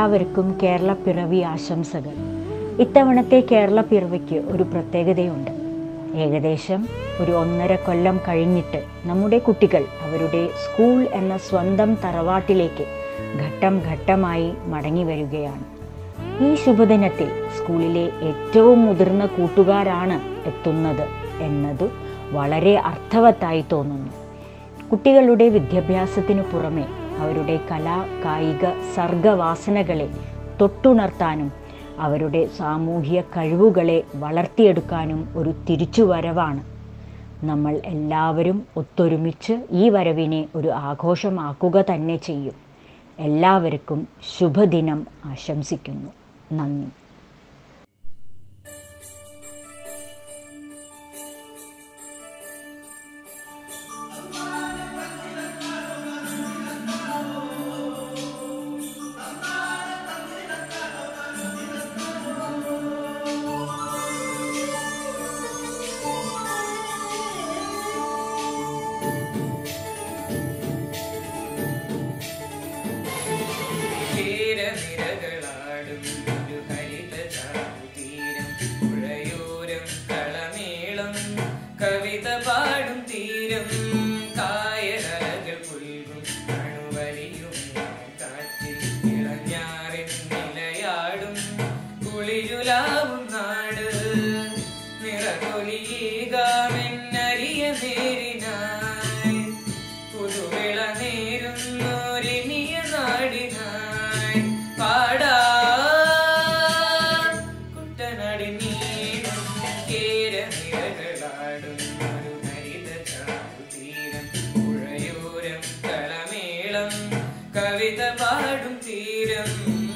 എല്ലാവർക്കും കേരള പിറവി ആശംസകൾ ഇത്തവണത്തെ കേരള പിറവിക്ക് ഒരു പ്രത്യേകതയുണ്ട് ഏകദേശം ഒരു ഒന്നര കൊല്ലം കഴിഞ്ഞിട്ട് നമ്മുടെ കുട്ടികൾ അവരുടെ സ്കൂൾ എന്ന സ്വന്തം തറവാട്ടിലേക്ക് ഘട്ടം ഘട്ടമായി മടങ്ങി വരികയാണ് ഈ ശുഭദിനത്തിൽ സ്കൂളിലെ ഏറ്റവും മുതിർന്ന കൂട്ടുകാരാണ് എത്തുന്നത് എന്നത് വളരെ അർത്ഥവത്തായി തോന്നുന്നു കുട്ടികളുടെ വിദ്യാഭ്യാസത്തിനു പുറമെ അവരുടെ കലാ കായിക സർഗവാസനകളെ തൊട്ടുണർത്താനും അവരുടെ സാമൂഹ്യ കഴിവുകളെ വളർത്തിയെടുക്കാനും ഒരു തിരിച്ചുവരവാണ് നമ്മൾ എല്ലാവരും ഒത്തൊരുമിച്ച് ഈ വരവിനെ ഒരു ആഘോഷമാക്കുക തന്നെ ചെയ്യും എല്ലാവർക്കും ശുഭദിനം ആശംസിക്കുന്നു നന്ദി തീരനിരകളാടും ഒരു ഹരിത തീരം പുഴയോരം കളമേളം കവിത പാടും തീരം കായലകൾ പുൽകും അണുവലിയും കാറ്റിൽ ഇളഞ്ഞാറിൻ നിലയാടും കുളിരുലാവും നാട് നിറകൊലിയേകാമെന്നരിയ നേരിനായി പുതുവിള നേരുന്നോരിനിയ നാടിനായി പാടാ കുട്ടനാടി നീളും കേരനിരകളാടും ഒരു ഹരിത തീരം പുഴയോരം കളമേളം കവിത പാടും തീരം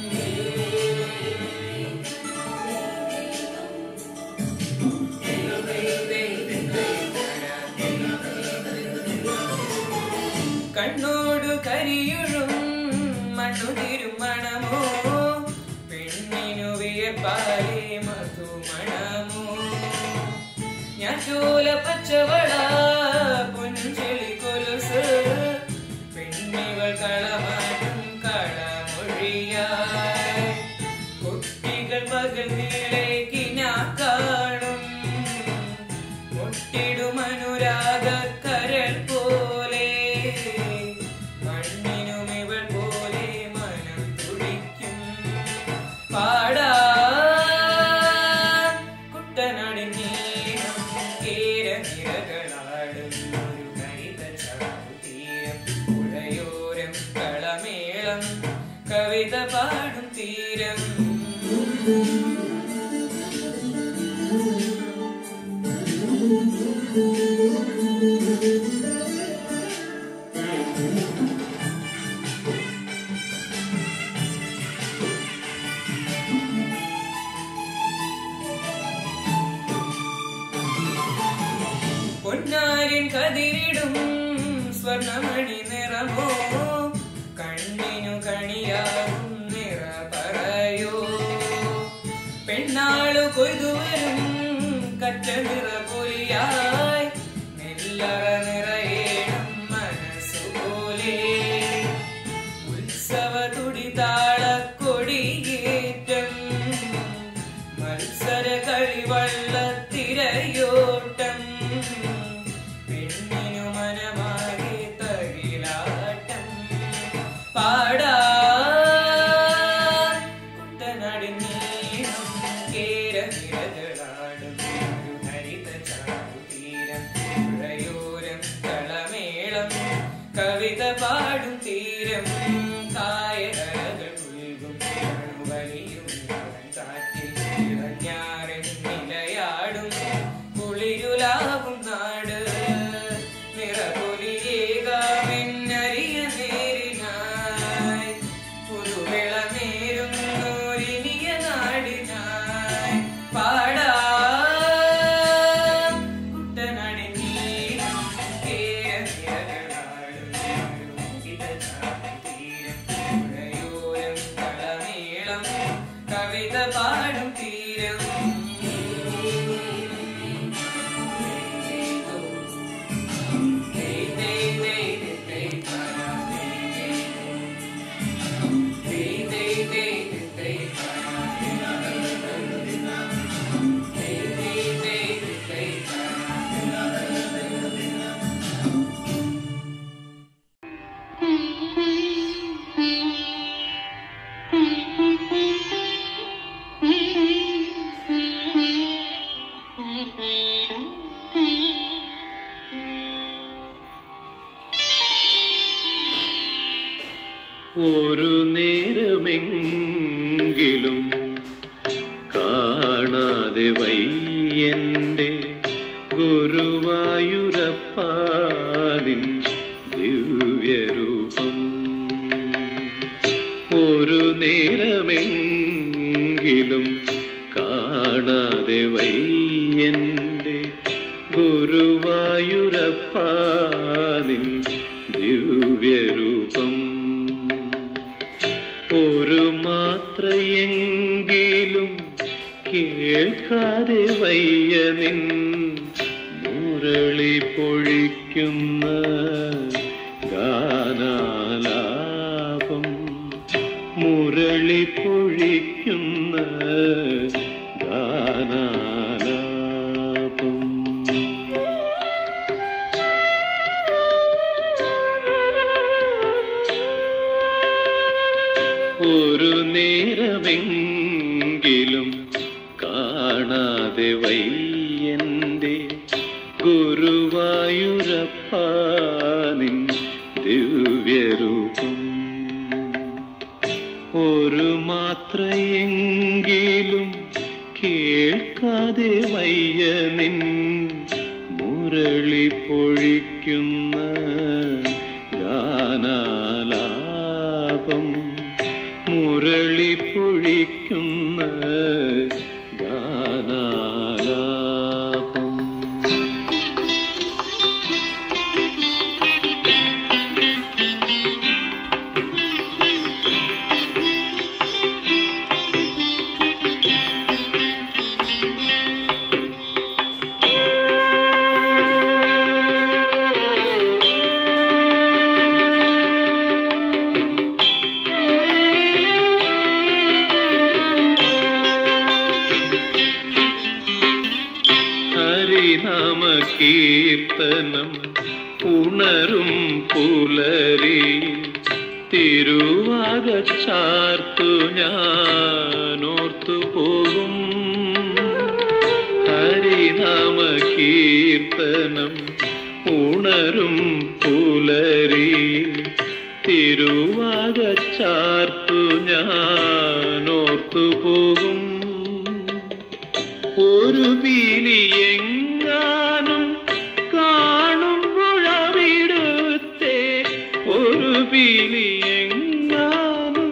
കണ്ണോടു കരിയുഴും മണ്ണു തിരുമണമോ പെണ്ണിനു വിയപ്പാലേ മധുമണമോ ഞാൻ ചോല പച്ചവള പൊൻചെളി കൊലുസ് പെണ്ണിവൾ കളമാറ്റും കളമൊഴിയായി കുട്ടികൾ പകൽ നീളേക്കിനാ കാണും മുട്ടിടും അനുരാഗ കരൾ പോലെ മണ്ണിനും ഇവൾ പോലെ മനം തുടിക്കും പാടാ കുട്ടനാടിൻ നീളം കേരനിരകളാടും ഒരു ഹരിത തീരം പുഴയോരം കളമേളം കവിത പാടും തീരം പൊന്നാരിൻ കതിരിടും സ്വർണമണി നിറമോ കണ്ണിനു കണിയാകും നിറ പറയോ പെണ്ണാളു കൊയ്തുവരും കറ്റ നിറ പൊലിയായി നെല്ലറ നിറയേണം മനസ്സുപോലെ ഉത്സവ തുടിതാള കൊടിയേറ്റം മത്സര കളിവള്ളത്തിരയോട്ടം പെണ്ണിനു മനമാകെ തകിലാട്ടം പാടാ കുട്ടനാടിൻ നീളം കേരനിരകളാടും ഒരു ഹരിത തീരം പുഴയോരം കളമേളം കവിത പാടും തീരം കായലകൾ പുൽകും വലിയും കാറ്റിൽ ഇളഞ്ഞാറിൻ നിലയാടും കുളിരുലാവും നാട് നിറപൊലിയേകാമെന്നറിയ നേരിനായി പുതുവിള നേരുന്നോരിനിയ നാടിനായി പാടാ കുട്ടനാടിൻ നീളം കേരനിരകളാടും തീരം പുഴയോരം കളമേളം കവി നേരമെങ്കിലും കാണാതെ വയ്യന്റെ ഗുരുവായൂരപ്പാതിൻ ദിവ്യരൂപം ഒരു നേരമെങ്കിലും കാണാതെ വയ്യന്റെ ഗുരുവായൂരപ്പാതിൻ ദിവ്യരൂപം ഒരു മാത്രയെങ്കിലും കേൾക്കാതെ വയ്യ നിൻ മുരളി പൊഴിക്കുന്ന ഗാനാലാപം മുരളി പൊഴിക്കുന്ന ഗാനാലാപം ഒരു നേരമെങ്കിലും കാണാതെ വയ്യന്റെ ഗുരുവായൂരപ്പാനിൻ ദിവ്യരൂപം ഒരു മാത്രയെങ്കിലും കേൾക്കാതെ വയ്യ നിൻ മുരളി പൊഴിക്കുന്ന ഗാനാലാപം മുരളി പൊഴിക്കുന്ന ഗാനാലാപം ഹരിനാമ കീർത്തനം ഉണരും പുലരി തിരുവാക ചാർത്തു ഞാനോർത്തു പോകും ഹരിനാമ കീർത്തനം ഉണരും പുലരി തിരുവാക ചാർത്തു ഞാനോർത്തു പോകും ഒരു പീലി എങ്ങാനും കാണുമ്പോഴവിടുത്തെ ഒരു പീലി എങ്ങാനും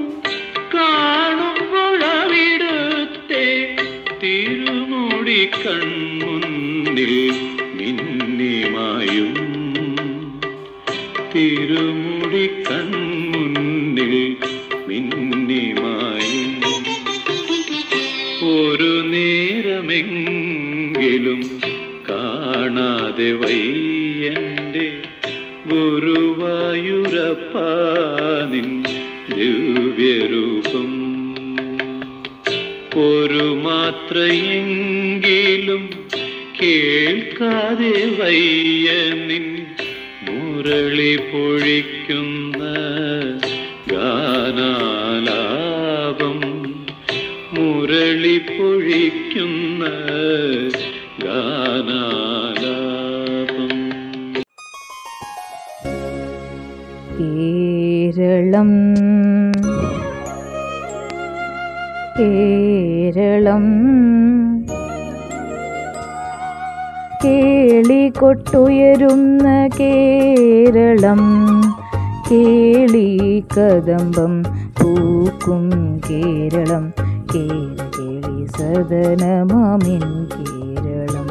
കാണുമ്പോഴവിടുത്തെ തിരുമുടി കൺമുന്നിൽ മിന്നിമായും തിരുമുടി കൺമുന്നിൽ മിന്നിമായും ഒരു നേരമെങ്കിലും കാണാതെ വയ്യന്റെ ഗുരുവായൂരപ്പാനിൻ ദിവ്യരൂപം ഒരു മാത്രയെങ്കിലും കേൾക്കാതെ വയ്യ നിൻ മുരളി പൊഴിക്കുന്ന ഗാനാലാപം മുരളി പൊഴിക്കുന്ന ഗാനാലാപം കേരളം കേരളം കേളികൊട്ടുയരുന്ന കേരളം കേളി കദംബം പൂക്കും കേരളം കേര കേളി സദനമാമിൻ കേരളം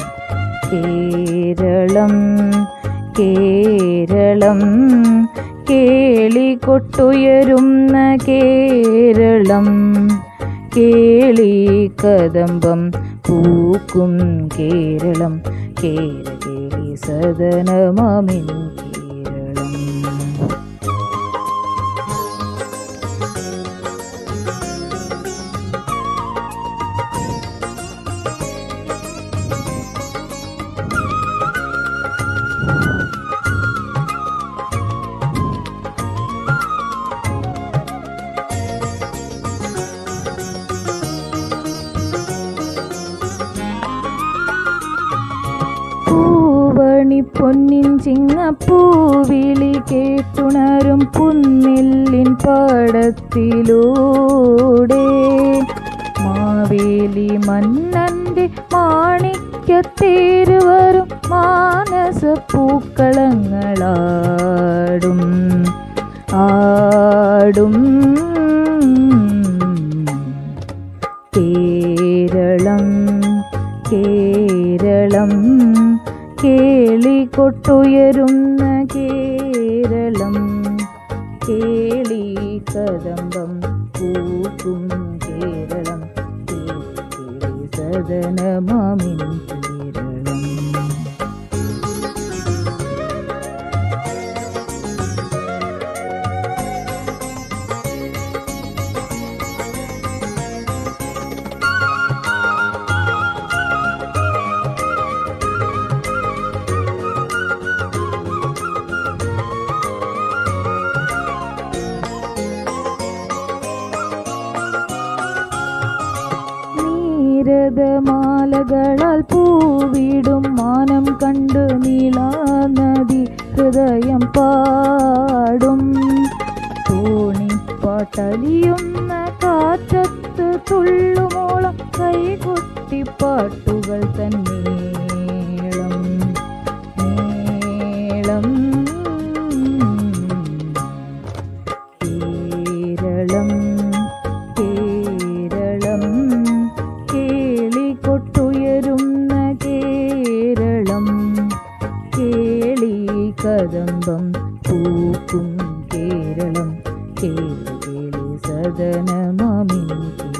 കേരളം കേരളം കേളികൊട്ടുയരുന്ന കേരളം കേളി കദംബം പൂക്കും കേരളം കേര കേളി സദനമാമിൻ കേരളം പൂവണി പൊന്നിൻ ചിങ്ങപ്പൂവിളി കേട്ടുണരും പുന്നെല്ലിൻ പാടത്തിലൂടെ മാവേലി മന്നന്റെ മാണിക്യത്തേരുവരും മാനസ പൂക്കളങ്ങളാടും ആടും കേരളം കേരളം കേളി കൊട്ടുയരുന്ന കേരളം കേളി കദംബം പൂക്കും കേരളം കേളി സദനമാമിൻ കേരളം നീരദമാലകളാൽ പൂവിടും മാനം കണ്ട് നീളാനദി ഹൃദയം പാടും തോണിപ്പാട്ടലിയുന്ന കാറ്റത്ത് തുള്ളുമോളം കൈകൊട്ടി പാട്ടുകൾ തന്നേളം മേളം കേരളം കേരളം കേളി കൊട്ടുയരുന്ന കേരളം കേളി കദംബം പൂക്കും കേരളം കേളി സദനമാമിൻ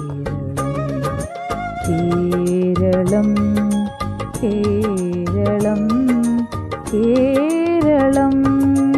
കേരളം കേരളം കേരളം കേരളം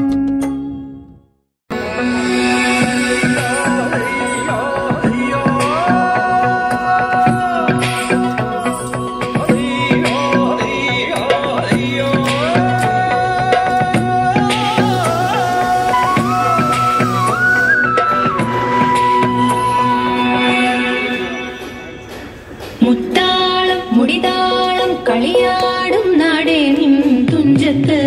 മുത്താളം മുടിതാളം കളിയാടും നാടേ നിൻ തുഞ്ചത്ത്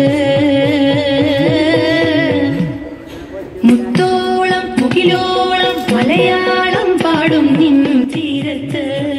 മുത്തോളം മുകിലോളം മലയാളം പാടും നിൻ തീരത്ത്